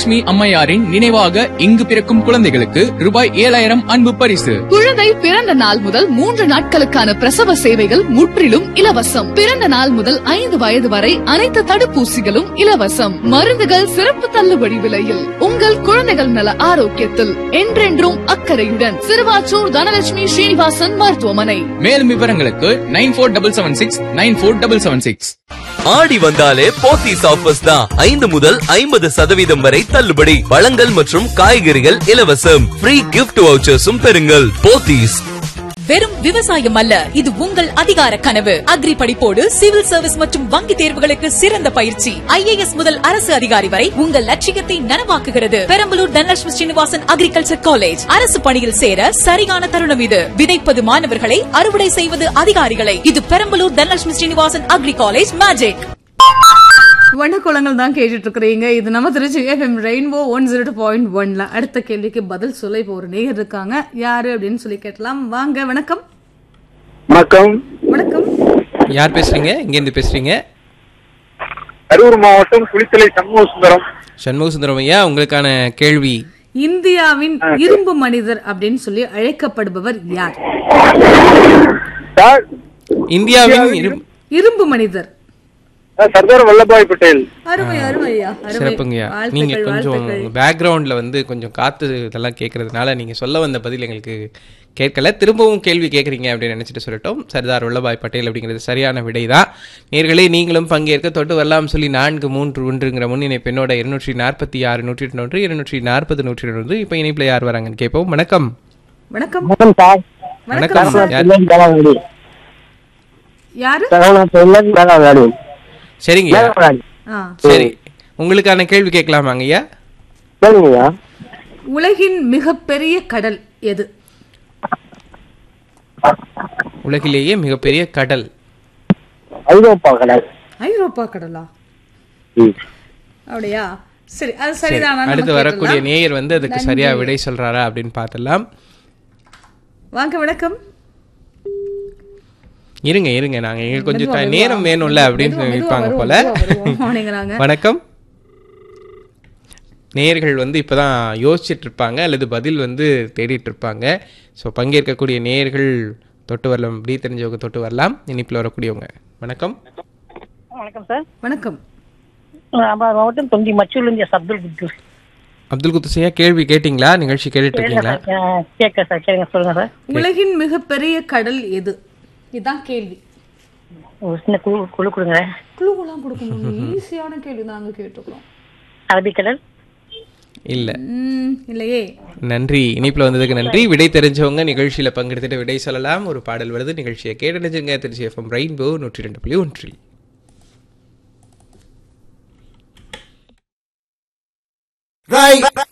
தனலட்சுமி அம்மையாரின் நினைவாக இங்கு பிறக்கும் குழந்தைகளுக்கு ரூபாய் ஏழாயிரம் அன்பு பரிசு குழந்தை பிறந்த நாள் முதல் மூன்று நாட்களுக்கான பிரசவ சேவைகள் முற்றிலும் இலவசம் பிறந்த நாள் முதல் ஐந்து வயது வரை அனைத்து தடுப்பூசிகளும் இலவசம் மருந்துகள் சிறப்பு தள்ளுபடி விலையில் உங்கள் குழந்தைகள் நல ஆரோக்கியத்தில் என்றென்றும் அக்கறையுடன் சிறுவாச்சூர் தனலட்சுமி ஸ்ரீனிவாசன் மருத்துவமனை மேலும் விவரங்களுக்கு nine four double seven six nine four double seven six ஆடி வந்தாலே போத்தீஸ் ஆஃபர்ஸ் தான் ஐந்து முதல் ஐம்பது சதவீதம் வரை தள்ளுபடி பழங்கள் மற்றும் காய்கறிகள் இலவசம் ஃப்ரீ கிஃப்ட் வவுச்சர்ஸும் பெறுங்கள் போத்தீஸ் வெறும் விவசாயம் அல்ல இது உங்கள் அதிகார கனவு அக்ரி படிப்போடு சிவில் சர்வீஸ் மற்றும் வங்கி தேர்வுகளுக்கு சிறந்த பயிற்சி ஐஏஎஸ் முதல் அரசு அதிகாரி வரை உங்கள் லட்சியத்தை நனவாக்குகிறது பெரம்பலூர் தனலட்சுமி ஸ்ரீனிவாசன் அக்ரிகல்ச்சர் காலேஜ் அரசு பணியில் சேர சரியான தருணம் இது விதைப்பது மாணவர்களை அறுவடை செய்வது அதிகாரிகளை இது Perambalur Dhanalakshmi Srinivasan agri college magic வண்ணக்குளங்கள் தான் கேட்டுட்டு இருக்கிறீங்க இது நம்ம Trichy FM rainbow one zero two point ஒன்ல அடுத்த கேள்விக்கு பதில் சொல்ல இப்போ ஒரு நேயர் இருக்காங்க யாரு அப்படின்னு சொல்லி கேட்கலாம் வாங்க வணக்கம் வணக்கம் வணக்கம் யார் பேசுறீங்க இங்கேருந்து பேசுறீங்க கரூர் மாவட்டம் குளித்தலை சண்முக சுந்தரம் சண்முக சுந்தரம் ஐயா உங்களுக்கான கேள்வி இந்தியாவின் இரும்பு மனிதர் அப்படின்னு சொல்லி அழைக்கப்படுபவர் யார் சார் இந்தியாவின் இரு- இரும்பு மனிதர் சார், சர்தார் வல்லபாய் பட்டேல் அருமை அருமை ஐயா அருமை சிறப்புங்கய்யா நீங்க வாழ்த்துக்கள் கொஞ்சம் வாழ்த்துக்கள் பேக்ரவுண்ட்ல வந்து கொஞ்சம் காத்து இதெல்லாம் கேட்கறதுனால நீங்க சொல்ல வந்த பதில் எங்களுக்கு கேட்கல திரும்பவும் கேள்வி கேட்குறீங்க அப்படின்னு நினைச்சிட்டு சொல்லட்டும் சர்தார் வல்லபாய் பட்டேல் அப்படிங்கிறது சரியான விடை தான் நேர்களே நீங்களும் பங்கேற்க தொட்டு வரலாம் சொல்லி நான்கு மூன்று ஒன்றுங்கிற முன்னினை பெண்ணோட இருநூற்றி நாற்பத்தி ஆறு நூற்றி ஒன்று இருநூற்றி நாற்பது நூற்றி ஒன்று இப்போ இணைப்பில் யார் வராங்கன்னு கேட்போம் வணக்கம் வணக்கம் வணக்கம் சார் வணக்கம் வணக்கம் யார் வேளாங்கண்ணி யாரு வேளாங்கண்ணி சரிங்க ஆ சரி உங்களுக்கான கேள்வி கேட்கலாமாங்க ஐயா சரிங்கய்யா உலகின் மிகப்பெரிய கடல் எது உலகிலேயே மிகப்பெரிய கடல் ஐரோப்பா கடல் ஐரோப்பா கடலா ம். அப்படியா சரி அது சரி, சரிதானா நம்ம அடுத்து வரக்கூடிய கேட்டுடலாம். நேயர் வந்து அதுக்கு சரியா விடை சொல்றாரா அப்படின்னு பார்த்துடலாம் வாங்க வணக்கம் இருங்க இருங்க நாங்க எங்களுக்கு கொஞ்சம் மெதுவா, த- மெதுவா. நேரம் வேணும்ல அப்படின்னு மெதுவா, மெதுவா நினைப்பாங்க வருவோம், போல மெதுவா வருவோம் அப்படிங்கிறாங்க. வணக்கம் நேயர்கள் வந்து இப்பதான் யோசிச்சுட்டு இருப்பாங்க அல்லது பதில் வந்து தேடிட்டு இருப்பாங்க ஸோ பங்கேற்கக்கூடிய நேயர்கள் தொட்டு வரலாம் அப்படி தெரிஞ்சவங்க தொட்டு வரலாம் இனிப்பில் வரக்கூடியவங்க வணக்கம் வணக்கம் சார் வணக்கம் நான் மாவட்டம் தொண்டி மச்சூர்லேருந்து எஸ் அப்துல் குத்தூஸ் அப்துல் குத்துசையா கேள்வி கேட்டிங்களா நிகழ்ச்சி கேட்டுட்டு இருக்கீங்களா கேட்க சார் கேளுங்க சொல்லுங்க சார் உலகின் மிகப்பெரிய கடல் எது இதுதான் கேள்வி ஒரு சின்ன குழு குழு கொடுங்க குழுவெல்லாம் கொடுக்கணும் ஈஸியான கேள்வி நாங்க கேட்டுக்கிறோம் அரபிக்கடல் இல்ல ம், இல்லையே நன்றி இனிப்புல வந்ததுக்கு நன்றி விடை தெரிஞ்சவங்க நிகழ்ச்சியில பங்கெடுத்துட்டு விடை சொல்லலாம் ஒரு பாடல் வருது நிகழ்ச்சியை கேட்டணிஞ்சுங்க திருச்சி எஃப்எம் ரெயின்போ நூற்றி ரெண்டு புள்ளி ஒன்றில் Right.